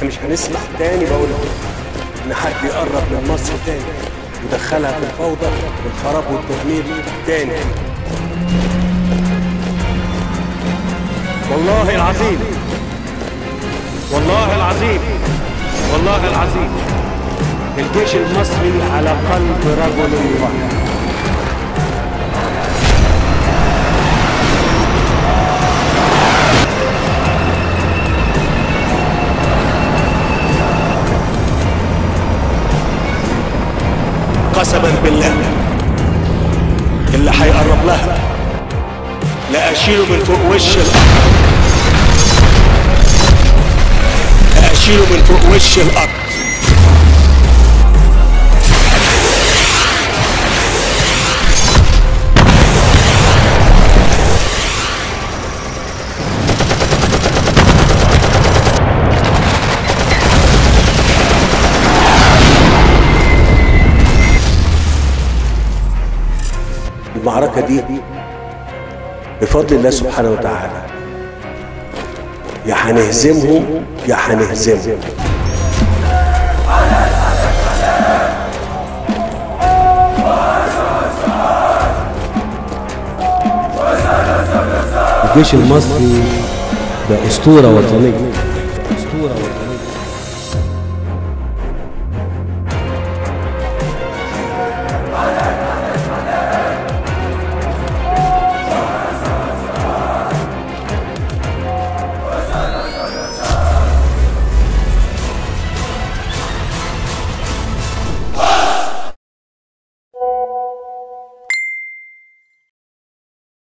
احنا مش هنسمح تاني بقول لك ان حد يقرب من مصر تاني ودخلها في الفوضى والخراب والتدمير تاني والله العظيم والله العظيم والله العظيم الجيش المصري على قلب رجل واحد قسما بالله اللي هيقرب لها لا اشيله من فوق وش الارض لا اشيله من فوق وش الارض المعركة دي بفضل الله سبحانه وتعالى يا هنهزمهم يا هنهزمهم الجيش المصري ده أسطورة وطنية